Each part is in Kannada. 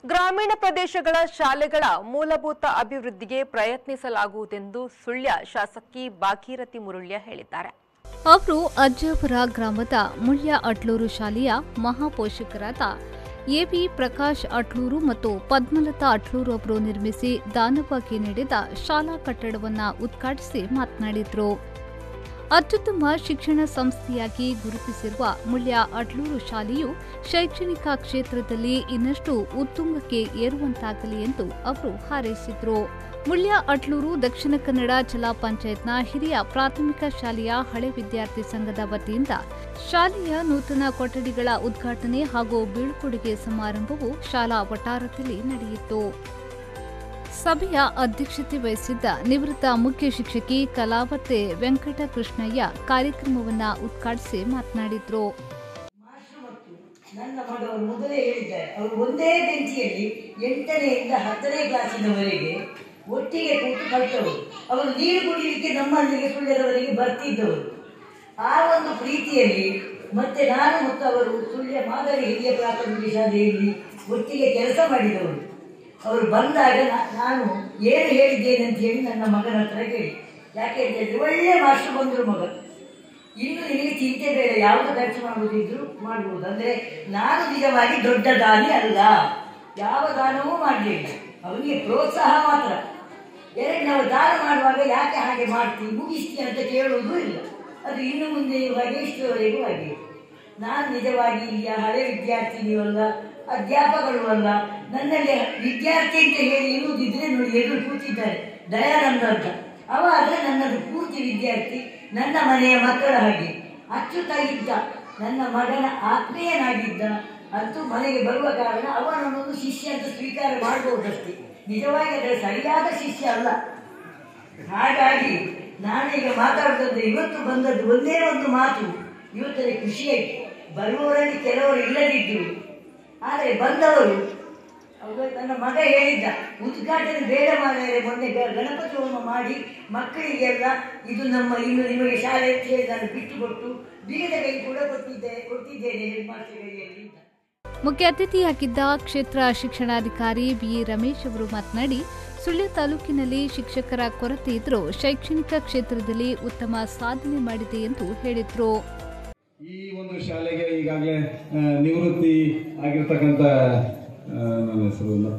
ಗ್ರಾಮೀಣ ಪ್ರದೇಶಗಳ ಶಾಲೆಗಳ ಮೂಲಭೂತ ಅಭಿವೃದ್ಧಿಗೆ ಪ್ರಯತ್ನಿಸಲಾಗುವುದೆಂದು ಸುಳ್ಯ ಶಾಸಕಿ ಭಾಗೀರಥಿ ಮುರುಳ್ಯ ಹೇಳಿದ್ದಾರೆ ಅವರು ಅಜ್ಜಾಪುರ ಗ್ರಾಮದ ಮುಳ್ಯ ಅಟ್ಲೂರು ಶಾಲೆಯ ಮಹಾಪೋಷಕರಾದ ಎಬಿ ಪ್ರಕಾಶ್ ಅಟ್ಲೂರು ಮತ್ತು ಪದ್ಮಲತಾ ಅಟ್ಲೂರು ಅವರು ನಿರ್ಮಿಸಿ ದಾನವಾಗಿ ನೀಡಿದ ಶಾಲಾ ಕಟ್ಟಡವನ್ನು ಉದ್ಘಾಟಿಸಿ ಮಾತನಾಡಿದರು ಅತ್ಯುತ್ತಮ ಶಿಕ್ಷಣ ಸಂಸ್ಥೆಯಾಗಿ ಗುರುತಿಸಿರುವ ಮುಳ್ಯ ಅಟ್ಲೂರು ಶಾಲೆಯು ಶೈಕ್ಷಣಿಕ ಕ್ಷೇತ್ರದಲ್ಲಿ ಇನ್ನಷ್ಟು ಉತ್ತುಂಗಕ್ಕೆ ಏರುವಂತಾಗಲಿ ಎಂದು ಅವರು ಹಾರೈಸಿದರು ಮುಳ್ಯ ಅಟ್ಲೂರು ದಕ್ಷಿಣ ಕನ್ನಡ ಜಿಲ್ಲಾ ಪಂಚಾಯತ್ನ ಹಿರಿಯ ಪ್ರಾಥಮಿಕ ಶಾಲೆಯ ಹಳೆ ವಿದ್ಯಾರ್ಥಿ ಸಂಘದ ವತಿಯಿಂದ ಶಾಲೆಯ ನೂತನ ಕೊಠಡಿಗಳ ಉದ್ಘಾಟನೆ ಹಾಗೂ ಬೀಳ್ಕೊಡುಗೆ ಸಮಾರಂಭವು ಶಾಲಾ ವಟಾರದಲ್ಲಿ ನಡೆಯಿತು ಸಭೆಯ ಅಧ್ಯಕ್ಷತೆ ವಹಿಸಿದ್ದ ನಿವೃತ್ತ ಮುಖ್ಯ ಶಿಕ್ಷಕಿ ಕಲಾವತೆ ವೆಂಕಟಕೃಷ್ಣಯ್ಯ ಕಾರ್ಯಕ್ರಮವನ್ನು ಉದ್ಘಾಟಿಸಿ ಮಾತನಾಡಿದರು ಮಾಸ್ಟರ್ ಮತ್ತು ನನ್ನ ಮಗವರು ಮೊದಲೇ ಹೇಳಿದ್ದಾರೆ ಅವರು ಒಂದೇ ಬೆಂಚಿಯಲ್ಲಿ ಎಂಟನೆಯಿಂದ ಹತ್ತನೇ ಕ್ಲಾಸಿನವರೆಗೆ ಒಟ್ಟಿಗೆ ಕೂತು ಕಲಿತವರು ಅವರು ನೀರು ಕುಡಿಯಲಿಕ್ಕೆ ನಮ್ಮಲ್ಲಿಗೆ ಸುಳ್ಯದವರಿಗೆ ಬರ್ತಿದ್ದವರು ಆ ಒಂದು ಪ್ರೀತಿಯಲ್ಲಿ ಮತ್ತೆ ನಾನು ಮತ್ತು ಅವರು ಸುಳ್ಯ ಮಾದರಿ ಹಿರಿಯ ಪ್ರಾಥಮಿಕ ಶಾಲೆಯಲ್ಲಿ ಒಟ್ಟಿಗೆ ಕೆಲಸ ಮಾಡಿದವರು ಅವರು ಬಂದಾಗ ನಾ- ನಾನು ಏನು ಹೇಳಿದ್ದೇನೆ ಅಂತ ಹೇಳಿ ನನ್ನ ಮಗನ ಹತ್ರ ಕೇಳಿ ಯಾಕೆ ಅಂತ ಹೇಳಿದ್ರೆ ಒಳ್ಳೆ ಮಾಸ್ಟರ್ ಬಂದರು ಮಗ ಇನ್ನು ನಿನಗೆ ಚಿಂತೆ ಬೇಡ ಯಾವುದು ಖರ್ಚು ಮಾಡುವುದಿದ್ರು ಮಾಡುವುದು ಅಂದ್ರೆ ನಾನು ನಿಜವಾಗಿ ದೊಡ್ಡ ದಾನಿ ಅಲ್ಲ ಯಾವ ದಾನವೂ ಮಾಡಲಿಲ್ಲ ಅವನಿಗೆ ಪ್ರೋತ್ಸಾಹ ಮಾತ್ರ ಎರಡು ನಾವು ದಾನ ಮಾಡುವಾಗ ಯಾಕೆ ಹಾಗೆ ಮಾಡ್ತೀವಿ ಮುಗಿಸ್ತಿ ಅಂತ ಕೇಳುವುದೂ ಇಲ್ಲ ಅದು ಇನ್ನು ಮುಂದೆ ಹಾಗೆ ಇಷ್ಟರವರೆಗೂ ಹಾಗೆ ನಾನು ನಿಜವಾಗಿ ಇಲ್ಲಿಯ ಹಳೆ ವಿದ್ಯಾರ್ಥಿನಿಯೂ ಅಲ್ಲ ಅಧ್ಯಾಪಕರು ಅಲ್ಲ ನನ್ನಲ್ಲಿ ವಿದ್ಯಾರ್ಥಿ ಅಂತ ಹೇಳಿ ಇರುವುದಿದ್ರೆ ನೋಡಿ ಎದುರು ಕೂತಿದ್ದಾರೆ ದಯಾನಂದ ಅಂತ ಅವ ಆದರೆ ನನ್ನದು ಪೂರ್ತಿ ವಿದ್ಯಾರ್ಥಿ ನನ್ನ ಮನೆಯ ಮಕ್ಕಳ ಹಾಗೆ ಅಚ್ಚುತ ಇದ್ದ ನನ್ನ ಮಗನ ಆತ್ಮೀಯನಾಗಿದ್ದ ಅಂತೂ ಮನೆಗೆ ಬರುವ ಕಾರಣ ಅವನನ್ನೊಂದು ಶಿಷ್ಯ ಅಂತ ಸ್ವೀಕಾರ ಮಾಡಬಹುದಷ್ಟೇ ನಿಜವಾಗಿ ಅದರ ಸರಿಯಾದ ಶಿಷ್ಯ ಅಲ್ಲ ಹಾಗಾಗಿ ನಾನೀಗ ಮಾತಾಡ್ತಂದ್ರೆ ಇವತ್ತು ಬಂದದ್ದು ಒಂದೇ ಒಂದು ಮಾತು ಇವತ್ತಲ್ಲಿ ಖುಷಿಯಾಯಿತು ಬರುವವರಲ್ಲಿ ಕೆಲವರು ಇಲ್ಲದಿದ್ದರು ಆದರೆ ಬಂದವರು ಅವರು ನನ್ನ ಮಗ ಹೇಳಿದ್ದ ಉದ್ಘಾಟನೆ ಬೇಡ ಮಾಡಿದರೆ ಮೊನ್ನೆ ಗ- ಗಣಪತಿ ಹೋಮ ಮಾಡಿ ಮಕ್ಕಳಿಗೆಲ್ಲ ಇದು ನಮ್ಮ ಇನ್ನು ನಿಮಗೆ ಶಾಲೆ ಅಂತ ಹೇಳಿ ನಾನು ಬಿಟ್ಟು ಕೊಟ್ಟು ಬೀಗದ ಕೈ ಕೂಡ ಕೊಟ್ಟಿದ್ದೆ ಕೊಟ್ಟಿದ್ದೇನೆ ಹೆಡ್ ಮಾಸ್ಟರ್ ಕೈಯಲ್ಲಿ ಅಂತ ಮುಖ್ಯ ಅತಿಥಿಯಾಗಿದ್ದ ಕ್ಷೇತ್ರ ಶಿಕ್ಷಣಾಧಿಕಾರಿ ಬಿಇ ರಮೇಶ್ ಅವರು ಮಾತನಾಡಿ ಸುಳ್ಯ ತಾಲೂಕಿನಲ್ಲಿ ಶಿಕ್ಷಕರ ಕೊರತೆ ಇದ್ರೂ ಶೈಕ್ಷಣಿಕ ಕ್ಷೇತ್ರದಲ್ಲಿ ಉತ್ತಮ ಸಾಧನೆ ಮಾಡಿದೆ ಎಂದು ಹೇಳಿದರು ಈ ಒಂದು ಶಾಲೆಗೆ ಈಗಾಗಲೇ ನಿವೃತ್ತಿ ಆಗಿರ್ತಕ್ಕಂಥ ಆ, ನನ್ನ ಹೆಸರು ಮತ್ತೆ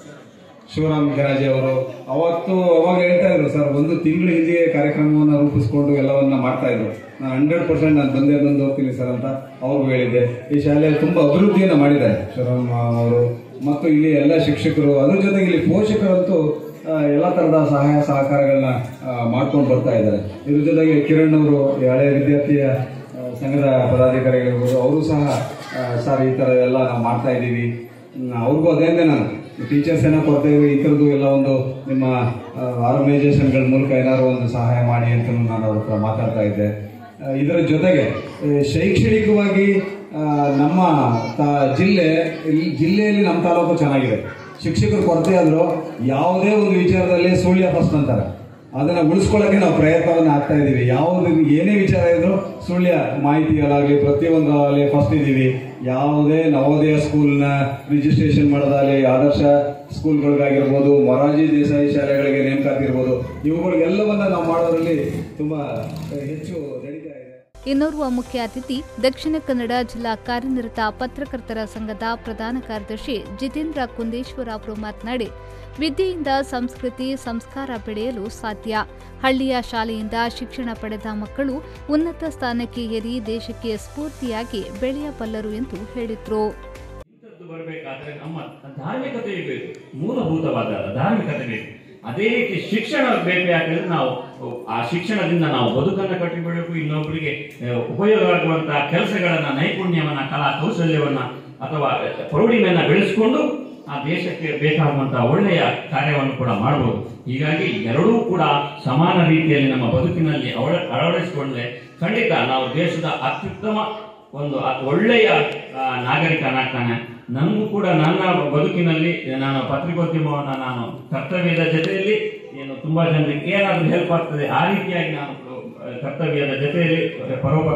ಶಿವರಾಮ್ ಗರಾಜೆ ಅವರು ಅವತ್ತು ಅವಾಗ ಹೇಳ್ತಾ ಇದ್ರು ಸರ್ ಒಂದು ತಿಂಗಳ ಹಿಂದೆ ಕಾರ್ಯಕ್ರಮವನ್ನು ರೂಪಿಸ್ಕೊಂಡು ಎಲ್ಲವನ್ನ ಮಾಡ್ತಾ ಇದ್ರು ನಾನು ಹಂಡ್ರೆಡ್ ಪರ್ಸೆಂಟ್ ನಾನು ಬಂದೇ ಬಂದು ಹೋಗ್ತೀನಿ ಸರ್ ಅಂತ ಅವ್ರಿಗೂ ಹೇಳಿದ್ದೆ ಈ ಶಾಲೆ ತುಂಬಾ ಅಭಿವೃದ್ಧಿಯನ್ನು ಮಾಡಿದ್ದಾರೆ ಶಿವರಾಮ್ ಅವರು ಮತ್ತು ಇಲ್ಲಿ ಎಲ್ಲ ಶಿಕ್ಷಕರು ಅದ್ರ ಜೊತೆಗೆ ಇಲ್ಲಿ ಪೋಷಕರಂತೂ ಆ, ಎಲ್ಲ ತರದ ಸಹಾಯ ಸಹಕಾರಗಳನ್ನ ಮಾಡ್ಕೊಂಡು ಬರ್ತಾ ಇದ್ದಾರೆ ಇದ್ರ ಜೊತೆಗೆ ಕಿರಣ್ ಅವರು ಈ ಹಳೆ ವಿದ್ಯಾರ್ಥಿಯ ಆ, ಸಂಘದ ಪದಾಧಿಕಾರಿಗಳಿರ್ಬೋದು ಅವರು ಸಹ ಆ, ಸರ್ ಈ ಥರ ಎಲ್ಲ ನಾವು ಮಾಡ್ತಾ ಇದ್ದೀವಿ ಹ್ಮ್, ಅವ್ರಿಗೂ ಅದೇಂದೆ ನಾನು ಟೀಚರ್ಸ್ ಏನೋ ಕೊಡ್ತಾ ಇದ್ದೀವಿ ಈ ಥರದ್ದು ಎಲ್ಲ ಒಂದು ನಿಮ್ಮ ಆರ್ಗನೈಸೇಷನ್ಗಳ ಮೂಲಕ ಏನಾದ್ರು ಒಂದು ಸಹಾಯ ಮಾಡಿ ಅಂತ ನಾನು ಅವ್ರ ಹತ್ರ ಮಾತಾಡ್ತಾ ಇದ್ದೆ ಆ, ಇದರ ಜೊತೆಗೆ ಈ ಶೈಕ್ಷಣಿಕವಾಗಿ ಆ, ನಮ್ಮ ತಾ- ಜಿಲ್ಲೆ ಈ ಜಿಲ್ಲೆಯಲ್ಲಿ ನಮ್ಮ ತಾಲೂಕು ಚೆನ್ನಾಗಿದೆ ಶಿಕ್ಷಕರು ಕೊರತೆ ಆದರೂ ಯಾವುದೇ ಒಂದು ವಿಚಾರದಲ್ಲಿ ಸುಳ್ಯ ಫಸ್ಟ್ ಅಂತಾರೆ ಅದನ್ನ ಉಳಿಸ್ಕೊಳ್ಳೋಕೆ ನಾವು ಪ್ರಯತ್ನವನ್ನು ಆಗ್ತಾ ಇದ್ದೀವಿ ಯಾವ್ದು ಏನೇ ವಿಚಾರ ಇದ್ರು ಸುಳ್ಯ ಮಾಹಿತಿಗಳಾಗಲಿ ಪ್ರತಿಯೊಂದರಲ್ಲಿ ಫಸ್ಟ್ ಇದ್ದೀವಿ ಯಾವುದೇ ನವೋದಯ ಸ್ಕೂಲ್ನ ರಿಜಿಸ್ಟ್ರೇಷನ್ ಮಾಡೋದಾಗಲಿ ಆದರ್ಶ ಸ್ಕೂಲ್ಗಳಿಗಾಗಿರ್ಬೋದು ಮೊರಾರ್ಜಿ ದೇಸಾಯಿ ಶಾಲೆಗಳಿಗೆ ನೇಮಕಾತಿ ಇರ್ಬೋದು ಇವುಗಳಿಗೆಲ್ಲವನ್ನ ನಾವು ಮಾಡೋದ್ರಲ್ಲಿ ತುಂಬಾ ಹೆಚ್ಚು ನಡೀತಾ ಇದೆ ಇನ್ನೋರ್ವ ಮುಖ್ಯ ಅತಿಥಿ ದಕ್ಷಿಣ ಕನ್ನಡ ಜಿಲ್ಲಾ ಕಾರ್ಯನಿರತ ಪತ್ರಕರ್ತರ ಸಂಘದ ಪ್ರಧಾನ ಕಾರ್ಯದರ್ಶಿ ಜಿತೇಂದ್ರ ಕುಂದೇಶ್ವರ ಅವರು ಮಾತನಾಡಿ ವಿದ್ಯೆಯಿಂದ ಸಂಸ್ಕೃತಿ ಸಂಸ್ಕಾರ ಬೆಳೆಯಲು ಸಾಧ್ಯ ಹಳ್ಳಿಯ ಶಾಲೆಯಿಂದ ಶಿಕ್ಷಣ ಪಡೆದ ಮಕ್ಕಳು ಉನ್ನತ ಸ್ಥಾನಕ್ಕೆ ಏರಿ ದೇಶಕ್ಕೆ ಸ್ಫೂರ್ತಿಯಾಗಿ ಬೆಳೆಯಬಲ್ಲರು ಎಂದು ಹೇಳಿದರು ಇಂಥದ್ದು ಬರಬೇಕಾದ್ರೆ ನಮ್ಮ ಧಾರ್ಮಿಕತೆ ಬೇಕು ಮೂಲಭೂತವಾದ ಧಾರ್ಮಿಕತೆ ಬೇಕು ಅದೇ ರೀತಿ ಶಿಕ್ಷಣ ಬೇಕು ಯಾಕಂದ್ರೆ ನಾವು ಆ ಶಿಕ್ಷಣದಿಂದ ನಾವು ಬದುಕನ್ನು ಕಟ್ಟಿಬಿಡಬೇಕು ಇನ್ನೊಬ್ಬರಿಗೆ ಆ, ಉಪಯೋಗ ಆಗುವಂತಹ ಕೆಲಸಗಳನ್ನ ನೈಪುಣ್ಯವನ್ನ ಕಲಾ ಕೌಶಲ್ಯವನ್ನ ಅಥವಾ ಪ್ರೌಢಿಮೆಯನ್ನ ಬೆಳೆಸಿಕೊಂಡು ಆ ದೇಶಕ್ಕೆ ಬೇಕಾಗುವಂತಹ ಒಳ್ಳೆಯ ಕಾರ್ಯವನ್ನು ಕೂಡ ಮಾಡಬಹುದು ಹೀಗಾಗಿ ಎರಡೂ ಕೂಡ ಸಮಾನ ರೀತಿಯಲ್ಲಿ ನಮ್ಮ ಬದುಕಿನಲ್ಲಿ ಅಳ- ಅಳವಡಿಸಿಕೊಂಡ್ರೆ ಖಂಡಿತ ನಾವು ದೇಶದ ಅತ್ಯುತ್ತಮ ಒಂದು ಅತ್- ಒಳ್ಳೆಯ ಆ, ನಾಗರಿಕನಾಗ್ತಾನೆ ನನಗೂ ಕೂಡ ನನ್ನ ಬದುಕಿನಲ್ಲಿ ನಾನು ಪತ್ರಿಕೋದ್ಯಮವನ್ನು ನಾನು ಕರ್ತವ್ಯದ ಜೊತೆಯಲ್ಲಿ ಏನು ತುಂಬಾ ಜನರಿಗೆ ಏನಾದರೂ ಹೆಲ್ಪ್ ಆಗ್ತದೆ ಆ ರೀತಿಯಾಗಿ ನಾನು ಆ, ಕರ್ತವ್ಯದ ಜೊತೆಯಲ್ಲಿ ಪರೋಪಕಾರ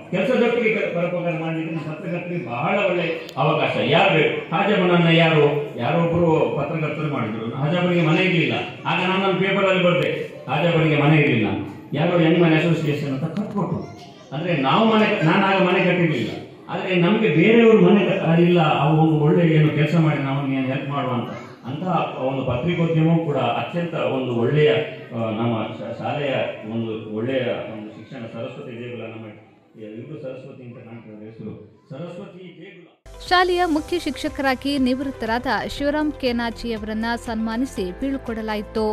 ಕೆಲಸದೊಟ್ಟಿಗೆ ಕ- ಪರೋಪಕಾರ ಮಾಡಲಿಕ್ಕೆ ಪತ್ರಕರ್ತರಿಗೆ ಬಹಳ ಒಳ್ಳೆ ಅವಕಾಶ ಯಾರು ಬೇಕು ಹಾಜಬನನ್ನ ಯಾರು ಯಾರೋ ಒಬ್ಬರು ಪತ್ರಕರ್ತರು ಮಾಡಿದ್ರು ಹಾಜಬನಿಗೆ ಮನೆ ಇರಲಿಲ್ಲ ಆಗ ನಾನು ನನ್ನ ಪೇಪರಲ್ಲಿ ಬರದೆ ಹಾಜಬನಿಗೆ ಮನೆ ಇರಲಿಲ್ಲ ಯಾರೋ ಯಂಗ್ ಮ್ಯಾನ್ ಅಸೋಸಿಯೇಷನ್ ಅಂತ ಕಟ್ಕೊಟ್ರು ಅಂದ್ರೆ ನಾವು ಮನೆ ನಾನು ಆಗ ಮನೆ ಕಟ್ಟಿರ್ಲಿಲ್ಲ ಆದ್ರೆ ನಮಗೆ ಬೇರೆಯವರು ಮನೆ ಕ- ಅದಿಲ್ಲ ಅವು ಒಂದು ಒಳ್ಳೆ ಏನು ಕೆಲಸ ಮಾಡಿ ನಾವು ಹೆಲ್ಪ್ ಮಾಡುವ ಅಂತ ಅಂತಹ ಒಂದು ಪತ್ರಿಕೋದ್ಯಮವು ಕೂಡ ಅತ್ಯಂತ ಒಂದು ಒಳ್ಳೆಯ ಆ, ನಮ್ಮ ಶಾ- ಶಾಲೆಯ ಒಂದು ಒಳ್ಳೆಯ ಒಂದು ಶಿಕ್ಷಣ ಸರಸ್ವತಿ ದೇಗುಲ ನಮ್ಮ ಇವರು ಸರಸ್ವತಿ ಅಂತ ಕಾಣ್ತದೆ ಹೆಸರು ಸರಸ್ವತಿ ದೇಗುಲ ಶಾಲೆಯ ಮುಖ್ಯ ಶಿಕ್ಷಕರಾಗಿ ನಿವೃತ್ತರಾದ ಶಿವರಾಮ್ ಕೇನಾಚಿಯವರನ್ನ ಸನ್ಮಾನಿಸಿ ಬೀಳ್ಕೊಡಲಾಯಿತು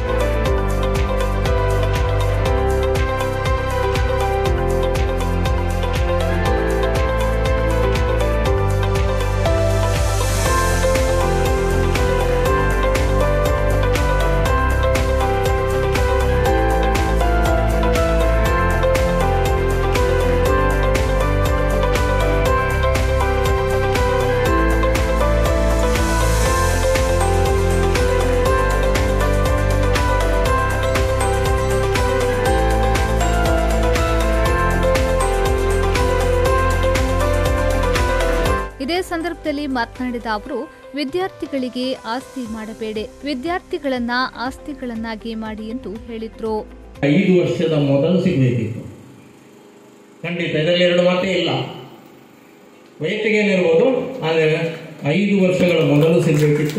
ಇದೇ ಸಂದರ್ಭದಲ್ಲಿ ಮಾತನಾಡಿದ ಅವರು ವಿದ್ಯಾರ್ಥಿಗಳಿಗೆ ಆಸ್ತಿ ಮಾಡಬೇಡಿ ವಿದ್ಯಾರ್ಥಿಗಳನ್ನ ಆಸ್ತಿಗಳನ್ನಾಗಿ ಮಾಡಿ ಎಂದು ಹೇಳಿದ್ರು ಐದು ವರ್ಷದ ಮೊದಲು ಸಿಗಬೇಕಿತ್ತು ಖಂಡಿತ ಇದರಲ್ಲಿ ಎರಡು ಮಾತೇ ಇಲ್ಲ ವೈಯಕ್ತಿಕ ಏನಿರ್ಬೋದು ಆದರೆ ಐದು ವರ್ಷಗಳ ಮೊದಲು ಸಿಗಬೇಕಿತ್ತು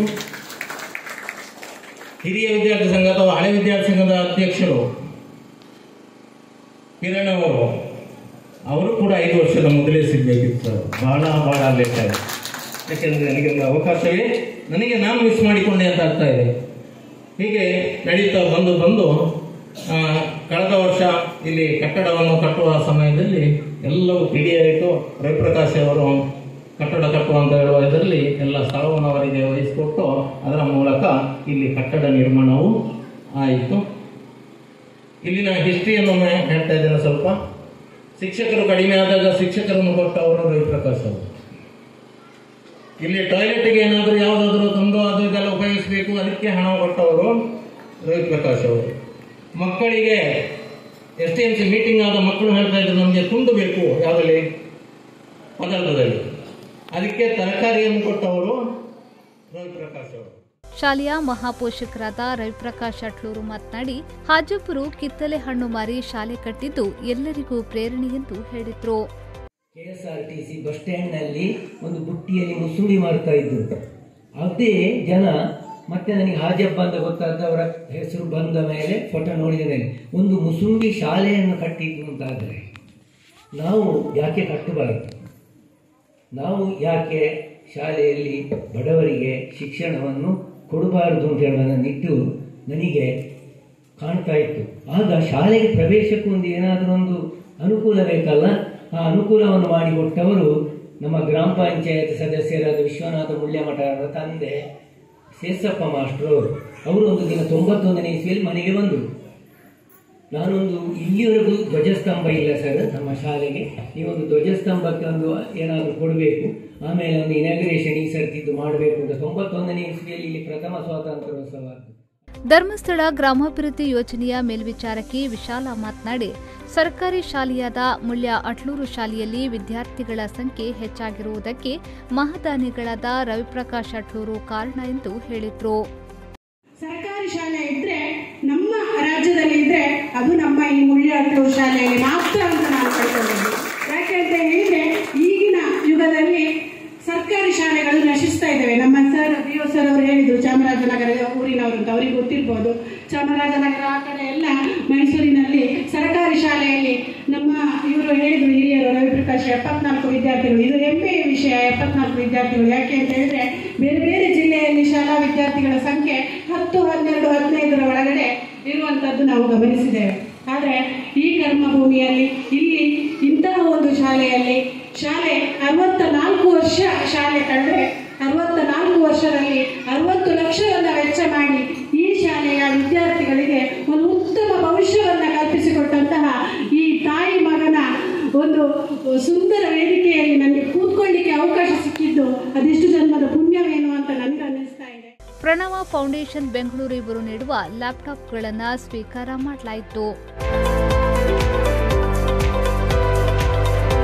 ಹಿರಿಯ ವಿದ್ಯಾರ್ಥಿ ಸಂಘ ಅಥವಾ ಹಳೆ ವಿದ್ಯಾರ್ಥಿ ಸಂಘದ ಅಧ್ಯಕ್ಷರು ಕಿರಣ್ ಅವರು ಅವರು ಕೂಡ ಐದು ವರ್ಷದ ಮೊದಲೇ ಸಿಗಬೇಕಿತ್ತು ಬಹಳ ಬಹಳ ಲೇಟ್ ಆಗಿದೆ ಯಾಕೆಂದರೆ ನನಗೆ ಒಂದು ಅವಕಾಶವೇ ನನಗೆ ನಾನು ಮಿಸ್ ಮಾಡಿಕೊಂಡೆ ಅಂತ ಆಗ್ತಾ ಇದೆ ಹೀಗೆ ನಡೀತಾ ಬಂದು ಬಂದು ಆ, ಕಳೆದ ವರ್ಷ ಇಲ್ಲಿ ಕಟ್ಟಡವನ್ನು ಕಟ್ಟುವ ಸಮಯದಲ್ಲಿ ಎಲ್ಲವೂ ಪಿಡಿ ಆಯಿತು ರವಿಪ್ರಕಾಶ್ ಅವರು ಕಟ್ಟಡ ಕಟ್ಟುವ ಅಂತ ಹೇಳುವ ಇದರಲ್ಲಿ ಎಲ್ಲ ಸ್ಥಳವನ್ನು ಅವರಿಗೆ ವಹಿಸಿಕೊಟ್ಟು ಅದರ ಮೂಲಕ ಇಲ್ಲಿ ಕಟ್ಟಡ ನಿರ್ಮಾಣವೂ ಆಯಿತು ಇಲ್ಲಿನ ಹಿಸ್ಟ್ರಿಯನ್ನು ಒಮ್ಮೆ ಹೇಳ್ತಾ ಇದ್ದೇನೆ ಸ್ವಲ್ಪ ಶಿಕ್ಷಕರು ಕಡಿಮೆ ಆದಾಗ ಶಿಕ್ಷಕರನ್ನು ಕೊಟ್ಟವರು ರವಿಪ್ರಕಾಶ್ ಅವರು ಇಲ್ಲಿ ಟಾಯ್ಲೆಟ್ಗೆ ಏನಾದರೂ ಯಾವುದಾದ್ರೂ ತಂದು ಅದು ಇದೆಲ್ಲ ಉಪಯೋಗಿಸಬೇಕು ಅದಕ್ಕೆ ಹಣ ಕೊಟ್ಟವರು ರವಿಪ್ರಕಾಶ್ ಅವರು ಮಕ್ಕಳಿಗೆ S T M C meeting ಆದ ಮಕ್ಕಳು ಹೇಳ್ತಾ ಇದ್ರು ನಮಗೆ ತುಂಡು ಬೇಕು ಯಾವುದಲ್ಲಿ ಪದಾರ್ಥದಲ್ಲಿ ಅದಕ್ಕೆ ತರಕಾರಿಯನ್ನು ಕೊಟ್ಟವರು ರವಿಪ್ರಕಾಶ್ ಅವರು ಶಾಲೆಯ ಮಹಾಪೋಷಕರಾದ ರವಿಪ್ರಕಾಶ್ ಅಟ್ಲೂರು ಮಾತನಾಡಿ ಹಾಜಪ್ಪರು ಕಿತ್ತಲೆ ಹಣ್ಣು ಮಾರಿ ಶಾಲೆ ಕಟ್ಟಿದ್ದು ಎಲ್ಲರಿಗೂ ಪ್ರೇರಣೆ ಎಂದು ಹೇಳಿದ್ರು K S R T C bus ಸ್ಟ್ಯಾಂಡ್ನಲ್ಲಿ ಒಂದು ಬುಟ್ಟಿಯಲ್ಲಿ ಮುಸುಳಿ ಮಾಡ್ತಾ ಇದ್ರು ಅದೇ ಜನ ಮತ್ತೆ ನನಗೆ ಹಾಜಬ್ಬ ಅಂತ ಗೊತ್ತಾದ ಅವರ ಹೆಸರು ಬಂದ ಮೇಲೆ ಫೋಟೋ ನೋಡಿದ ಮೇಲೆ ಒಂದು ಮುಸುಂಡಿ ಶಾಲೆಯನ್ನು ಕಟ್ಟಿದ್ದು ಅಂತಾದರೆ ನಾವು ಯಾಕೆ ಕಟ್ಟಬಾರದು ನಾವು ಯಾಕೆ ಶಾಲೆಯಲ್ಲಿ ಬಡವರಿಗೆ ಶಿಕ್ಷಣವನ್ನು ಕೊಡಬಾರದು ಅಂತ ಹೇಳೋದನ್ನು ನಿಟ್ಟು ನನಗೆ ಕಾಣ್ತಾ ಇತ್ತು ಆಗ ಶಾಲೆಗೆ ಪ್ರವೇಶಕ್ಕೂ ಒಂದು ಏನಾದರೂ ಒಂದು ಅನುಕೂಲ ಬೇಕಲ್ಲ ಆ ಅನುಕೂಲವನ್ನು ಮಾಡಿಕೊಟ್ಟವರು ನಮ್ಮ ಗ್ರಾಮ ಪಂಚಾಯತ್ ಸದಸ್ಯರಾದ ವಿಶ್ವನಾಥ ಮುಳ್ಯಮಠ ಅವರ ತಂದೆ ಶೇಷಪ್ಪ ಮಾಸ್ಟ್ರು ಅವರು ಅವರು ಒಂದು ದಿನ ತೊಂಬತ್ತೊಂದನೇ ಇಸ್ವಿಯಲ್ಲಿ ಮನೆಗೆ ಬಂದರು ನಾನೊಂದು ಇಲ್ಲಿವರೆಗೂ ಧ್ವಜಸ್ತಂಭ ಇಲ್ಲ ಸರ್ ನಮ್ಮ ಶಾಲೆಗೆ ನೀವೊಂದು ಧ್ವಜಸ್ತಂಭಕ್ಕೆ ಒಂದು ಏನಾದರೂ ಕೊಡಬೇಕು ಆಮೇಲೆ ಒಂದು ಇನಾಗ್ರೇಷನ್ ಈ ಸರ್ತಿದ್ದು ಮಾಡಬೇಕು ಅಂತ ತೊಂಬತ್ತೊಂದನೇ ಇಸ್ವಿಯಲ್ಲಿ ಇಲ್ಲಿ ಪ್ರಥಮ ಸ್ವಾತಂತ್ರ್ಯೋತ್ಸವ ಆದ್ದು. ಧರ್ಮಸ್ಥಳ ಗ್ರಾಮಾಭಿವೃದ್ಧಿ ಯೋಜನೆಯ ಮೇಲ್ವಿಚಾರಕಿ ವಿಶಾಲ ಮಾತನಾಡಿ ಸರ್ಕಾರಿ ಶಾಲೆಯಾದ ಮುಳ್ಯ ಅಟ್ಲೂರು ಶಾಲೆಯಲ್ಲಿ ವಿದ್ಯಾರ್ಥಿಗಳ ಸಂಖ್ಯೆ ಹೆಚ್ಚಾಗಿರುವುದಕ್ಕೆ ಮಹದಾನಿಗಳಾದ ರವಿಪ್ರಕಾಶ್ ಅಟ್ಲೂರು ಕಾರಣ ಎಂದು ಹೇಳಿದ್ರು ಸರ್ಕಾರಿ ಶಾಲೆ ಇದ್ರೆ ನಮ್ಮ ರಾಜ್ಯದಲ್ಲಿ ಇದ್ರೆ ಅದು ನಮ್ಮ ಈ ಮುಳ್ಳಿಯಾಟು ಶಾಲೆಯಲ್ಲಿ ಮಾತ್ರ ಅಂತ ನಾನು ಕಳ್ಕೊಂಡಿದ್ದೆ ಯಾಕೆ ಅಂತ ಹೇಳಿದ್ರೆ ಈಗಿನ ಯುಗದಲ್ಲಿ ಸರ್ಕಾರಿ ಶಾಲೆಗಳು ನಶಿಸ್ತಾ ಇದ್ದಾವೆ ನಮ್ಮ ಸರ್ ಬಿ ಒ ಸರ್ ಅವರು ಹೇಳಿದ್ರು ಚಾಮರಾಜನಗರ ಊರಿನವರು ಅಂತ ಅವ್ರಿಗೆ ಗೊತ್ತಿರ್ಬೋದು ಚಾಮರಾಜನಗರ ಆ ಕಡೆ ಎಲ್ಲ ಮೈಸೂರಿನಲ್ಲಿ ಸರ್ಕಾರಿ ಶಾಲೆಯಲ್ಲಿ ನಮ್ಮ ಇವರು ಹೇಳಿದ್ರು ಹಿರಿಯರು ರವಿಪ್ರಕಾಶ್ ಎಪ್ಪತ್ನಾಲ್ಕು ವಿದ್ಯಾರ್ಥಿಗಳು ಇದು ಹೆಮ್ಮೆಯ ವಿಷಯ ಎಪ್ಪತ್ನಾಲ್ಕು ವಿದ್ಯಾರ್ಥಿಗಳು ಯಾಕೆ ಅಂತ ಹೇಳಿದ್ರೆ ಬೇರೆ ಬೇರೆ ಜಿಲ್ಲೆಯಲ್ಲಿ ಶಾಲಾ ವಿದ್ಯಾರ್ಥಿಗಳ ಸಂಖ್ಯೆ ಹತ್ತು ಹನ್ನೆರಡು ಹದಿನೈದರ ಒಳಗಡೆ ಇರುವಂಥದ್ದು ನಾವು ಗಮನಿಸಿದ್ದೇವೆ ಆದರೆ ಈ ಕರ್ಮಭೂಮಿಯಲ್ಲಿ ಇಲ್ಲಿ ಇಂತಹ ಒಂದು ಶಾಲೆಯಲ್ಲಿ ಶಾಲೆ ಅರವತ್ತ ನಾಲ್ಕು ವರ್ಷ ಶಾಲೆ ಕಳೆದ್ರೆ ಅರವತ್ತ ನಾಲ್ಕು ವರ್ಷದಲ್ಲಿ ಅರವತ್ತು ಲಕ್ಷವನ್ನ ವೆಚ್ಚ ಮಾಡಿ ಈ ಶಾಲೆಯ ವಿದ್ಯಾರ್ಥಿಗಳಿಗೆ ಒಂದು ಉತ್ತಮ ಭವಿಷ್ಯವನ್ನ ಕಲ್ಪಿಸಿಕೊಟ್ಟಂತಹ ಈ ತಾಯಿ ಮಗನ ಒಂದು ಸುಂದರ ವೇದಿಕೆಯಲ್ಲಿ ನನಗೆ ಕೂತ್ಕೊಳ್ಳಿಕ್ಕೆ ಅವಕಾಶ ಸಿಕ್ಕಿದ್ದು ಅದೆಷ್ಟು ಜನ್ಮದ ಪುಣ್ಯವೇನು ಅಂತ ನನಗೆ ಅನ್ನಿಸ್ತಾ ಇದೆ ಪ್ರಣವ ಫೌಂಡೇಶನ್ ಬೆಂಗಳೂರು ಇವರು ನೀಡುವ ಲ್ಯಾಪ್ಟಾಪ್ಗಳನ್ನು ಸ್ವೀಕಾರ ಮಾಡಲಾಯಿತು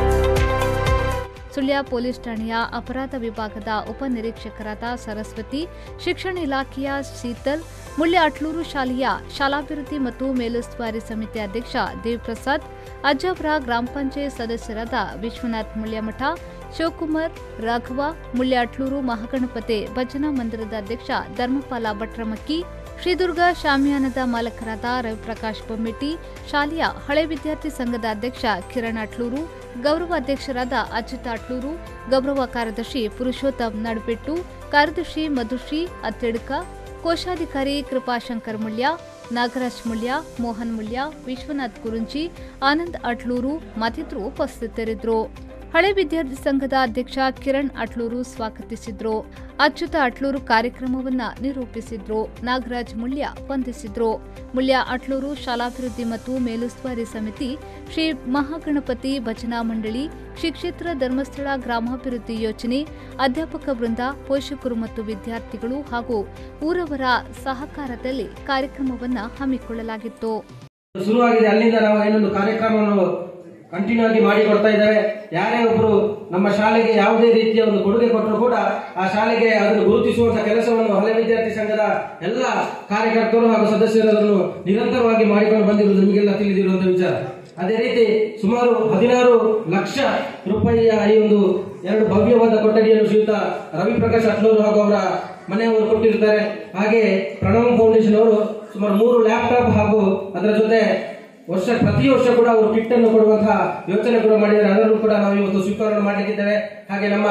ಸುಳ್ಯ ಪೊಲೀಸ್ ಠಾಣೆಯ ಅಪರಾಧ ವಿಭಾಗದ ಉಪನಿರೀಕ್ಷಕರಾದ ಸರಸ್ವತಿ ಶಿಕ್ಷಣ ಇಲಾಖೆಯ ಶೀತಲ್ ಮುಳ್ಯ ಅಟ್ಲೂರು ಶಾಲೆಯ ಶಾಲಾಭಿವೃದ್ಧಿ ಮತ್ತು ಮೇಲುಸ್ತುವಾರಿ ಸಮಿತಿ ಅಧ್ಯಕ್ಷ ದೇವಪ್ರಸಾದ್ ಅಜ್ಜಾವರ ಗ್ರಾಮ ಪಂಚಾಯತ್ ಸದಸ್ಯರಾದ ವಿಶ್ವನಾಥ್ ಮುಳ್ಯಮಠ ಶಿವಕುಮಾರ್ ರಾಘವ ಮುಳ್ಯ ಅಟ್ಲೂರು ಮಹಾಗಣಪತಿ ಭಜನಾ ಮಂದಿರದ ಅಧ್ಯಕ್ಷ ಧರ್ಮಪಾಲ ಭಟ್ರಮಕ್ಕಿ ಶ್ರೀದುರ್ಗ ಶಾಮಿಯಾನದ ಮಾಲಕರಾದ ರವಿಪ್ರಕಾಶ್ ಬೊಮ್ಮೆಟ್ಟಿ ಶಾಲೆಯ ಹಳೆ ವಿದ್ಯಾರ್ಥಿ ಸಂಘದ ಅಧ್ಯಕ್ಷ ಕಿರಣ್ ಅಟ್ಲೂರು ಗೌರವ ಅಧ್ಯಕ್ಷರಾದ ಅಚ್ಯುತ ಅಟ್ಲೂರು ಗೌರವ ಕಾರ್ಯದರ್ಶಿ ಪುರುಷೋತ್ತಮ್ ನಡುಬೆಟ್ಟು ಕಾರ್ಯದರ್ಶಿ ಮಧುಶ್ರೀ ಅತ್ತೆಡ್ಕ ಕೋಶಾಧಿಕಾರಿ ಕೃಪಾಶಂಕರ್ ಮುಳ್ಯ ನಾಗರಾಜ್ ಮುಳ್ಯ ಮೋಹನ್ ಮುಳ್ಯ ವಿಶ್ವನಾಥ್ ಗುರುಂಜಿ ಆನಂದ್ ಅಟ್ಲೂರು ಮತ್ತಿತರರು ಉಪಸ್ಥಿತರಿದ್ದರು ಹಳೆ ವಿದ್ಯಾರ್ಥಿ ಸಂಘದ ಅಧ್ಯಕ್ಷ ಕಿರಣ್ ಅಟ್ಲೂರು ಸ್ವಾಗತಿಸಿದ್ರು ಅಚ್ಯುತ ಅಟ್ಲೂರು ಕಾರ್ಯಕ್ರಮವನ್ನ ನಿರೂಪಿಸಿದ್ರು ನಾಗರಾಜ್ ಮುಳ್ಯ ವಂದಿಸಿದ್ರು ಮುಳ್ಯ ಅಟ್ಲೂರು ಶಾಲಾಭಿವೃದ್ಧಿ ಮತ್ತು ಮೇಲುಸ್ತುವಾರಿ ಸಮಿತಿ ಶ್ರೀ ಮಹಾಗಣಪತಿ ಭಜನಾ ಮಂಡಳಿ ಶ್ರೀ ಕ್ಷೇತ್ರ ಧರ್ಮಸ್ಥಳ ಗ್ರಾಮಾಭಿವೃದ್ಧಿ ಯೋಜನೆ ಅಧ್ಯಾಪಕ ವೃಂದ ಪೋಷಕರು ಮತ್ತು ವಿದ್ಯಾರ್ಥಿಗಳು ಹಾಗೂ ಊರವರ ಸಹಕಾರದಲ್ಲಿ ಕಾರ್ಯಕ್ರಮವನ್ನ ಹಮ್ಮಿಕೊಳ್ಳಲಾಗಿತ್ತು ಶುರುವಾಗಿದೆ ಅಲ್ಲಿಂದ ನಾವು ಏನೊಂದು ಕಾರ್ಯಕ್ರಮವನ್ನು ಕಂಟಿನ್ಯೂ ಆಗಿ ಮಾಡಿ ಕೊಡ್ತಾ ಇದ್ದೇವೆ ಯಾರೇ ಒಬ್ಬರು ನಮ್ಮ ಶಾಲೆಗೆ ಯಾವುದೇ ರೀತಿಯ ಒಂದು ಕೊಡುಗೆ ಕೊಟ್ಟರು ಕೂಡ ಆ ಶಾಲೆಗೆ ಅದನ್ನು ಗುರುತಿಸುವಂತ ಕೆಲಸವನ್ನು ಹಳೆ ವಿದ್ಯಾರ್ಥಿ ಸಂಘದ ಎಲ್ಲ ಕಾರ್ಯಕರ್ತರು ಹಾಗೂ ಸದಸ್ಯರು ಅದನ್ನು ನಿರಂತರವಾಗಿ ಮಾಡಿಕೊಂಡು ಬಂದಿರುವುದು ನಿಮಗೆಲ್ಲ ತಿಳಿದಿರುವಂತಹ ವಿಚಾರ ಅದೇ ರೀತಿ ಸುಮಾರು ಹದಿನಾರು ಲಕ್ಷ ರೂಪಾಯಿಯ ಈ ಒಂದು ಎರಡು ಭವ್ಯವಾದ ಕೊಠಡಿಯನ್ನು ಶ್ರೀಯುತ ರವಿಪ್ರಕಾಶ್ ಅಟ್ಲೂರು ಹಾಗೂ ಅವರ ಮನೆಯವರು ಕೊಟ್ಟಿರ್ತಾರೆ ಹಾಗೆ ಪ್ರಣವ್ ಫೌಂಡೇಶನ್ ಅವರು ಸುಮಾರು ಮೂರು ಲ್ಯಾಪ್ಟಾಪ್ ಹಾಗೂ ಅದರ ಜೊತೆ ವರ್ಷ ಪ್ರತಿ ವರ್ಷ ಕೂಡ ಅವರು ಕಿಟ್ ಅನ್ನು ಕೊಡುವಂತಹ ಯೋಚನೆ ಕೂಡ ಮಾಡಿದ್ದಾರೆ ಅದನ್ನು ಕೂಡ ನಾವು ಇವತ್ತು ಸ್ವೀಕಾರ ಮಾಡಲಿಕ್ಕಿದ್ದೇವೆ ಹಾಗೆ ನಮ್ಮ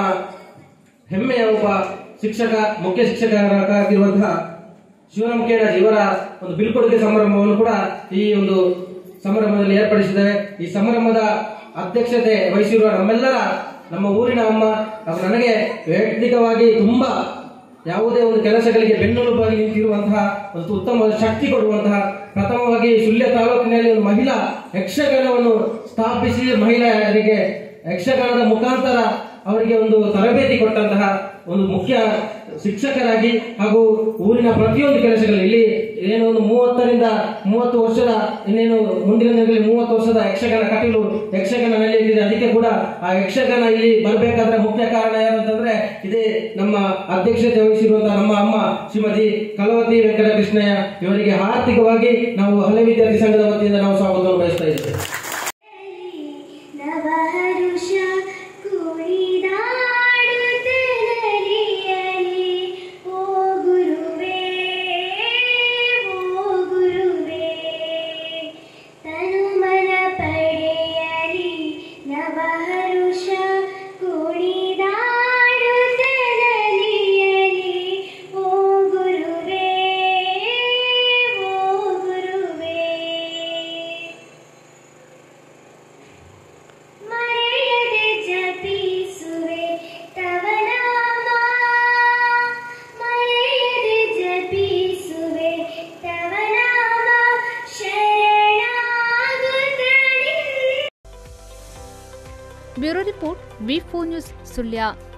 ಹೆಮ್ಮೆಯ ಒಬ್ಬ ಶಿಕ್ಷಕ ಮುಖ್ಯ ಶಿಕ್ಷಕರಾಗಿರುವಂತಹ ಶಿವರಾಮ್ ಕೇಡಾಜ್ ಇವರ ಒಂದು ಬೀಳ್ಕೊಡುಗೆ ಸಮಾರಂಭವನ್ನು ಕೂಡ ಈ ಒಂದು ಸಮಾರಂಭದಲ್ಲಿ ಏರ್ಪಡಿಸಿದ್ದೇವೆ ಈ ಸಮಾರಂಭದ ಅಧ್ಯಕ್ಷತೆ ವಹಿಸಿರುವ ನಮ್ಮೆಲ್ಲರ ನಮ್ಮ ಊರಿನ ಅಮ್ಮ ಹಾಗೂ ನನಗೆ ವೈಯಕ್ತಿಕವಾಗಿ ತುಂಬಾ ಯಾವುದೇ ಒಂದು ಕೆಲಸಗಳಿಗೆ ಬೆನ್ನೆಲುಬಾಗಿ ನಿಂತಿರುವಂತಹ ಒಂದು ಉತ್ತಮ ಶಕ್ತಿ ಕೊಡುವಂತಹ ಪ್ರಥಮವಾಗಿ ಸುಳ್ಯ ತಾಲೂಕಿನಲ್ಲಿ ಒಂದು ಮಹಿಳಾ ಯಕ್ಷಗಾನವನ್ನು ಸ್ಥಾಪಿಸಿ ಮಹಿಳೆಯರಿಗೆ ಯಕ್ಷಗಾನದ ಮುಖಾಂತರ ಅವರಿಗೆ ಒಂದು ತರಬೇತಿ ಕೊಟ್ಟಂತಹ ಒಂದು ಮುಖ್ಯ ಶಿಕ್ಷಕರಾಗಿ ಹಾಗೂ ಊರಿನ ಪ್ರತಿಯೊಂದು ಕೆಲಸಗಳಲ್ಲಿ ಇಲ್ಲಿ ಏನು ಒಂದು ಮೂವತ್ತರಿಂದ ಮೂವತ್ತು ವರ್ಷದ ಇನ್ನೇನು ಮುಂದಿನ ದಿನಗಳಲ್ಲಿ ಮೂವತ್ತು ವರ್ಷದ ಯಕ್ಷಗಾನ ಕಟೀಲು ಯಕ್ಷಗಾನ ನಡೆಯುತ್ತಿದೆ ಅದಕ್ಕೆ ಕೂಡ ಆ ಯಕ್ಷಗಾನ ಇಲ್ಲಿ ಬರಬೇಕಾದ್ರೆ ಮುಖ್ಯ ಕಾರಣ ಯಾರು ಅಂತಂದ್ರೆ ಇದೇ ನಮ್ಮ ಅಧ್ಯಕ್ಷತೆ ವಹಿಸಿರುವಂತಹ ನಮ್ಮ ಅಮ್ಮ ಶ್ರೀಮತಿ ಕಲವತಿ ವೆಂಕಟಕೃಷ್ಣಯ್ಯ ಇವರಿಗೆ ಆರ್ಥಿಕವಾಗಿ ನಾವು ಹಳೆ ವಿದ್ಯಾರ್ಥಿ ಸಂಘದ ವತಿಯಿಂದ ನಾವು ಸ್ವಾಗತವನ್ನು ಬಯಸ್ತಾ ಇದ್ದೇವೆ ನವಹರುಷ ಕುಣಿದಾಡುತ್ತಲಿಯಲಿ ಓ ಗುರುವೇ ಓ ಗುರುವೇ ತನುಮನ ಪಡೆಯಲಿ ನವಹರುಷ ಕುಣಿದಾಡುತ್ತಲಿಯಲಿ ಓ ಗುರುವೇ ಓ ಗುರುವೇ ಮರೆಯದೆ ಜಪಿಸುವೆ ತವ ನಾಮ ಮರೆಯದೆ ಜಪಿಸುವೆ ತವ ನಾಮ ಶರಣಾಗುತ್ತಲಿಲ್ಲ bureau report V four news Sullia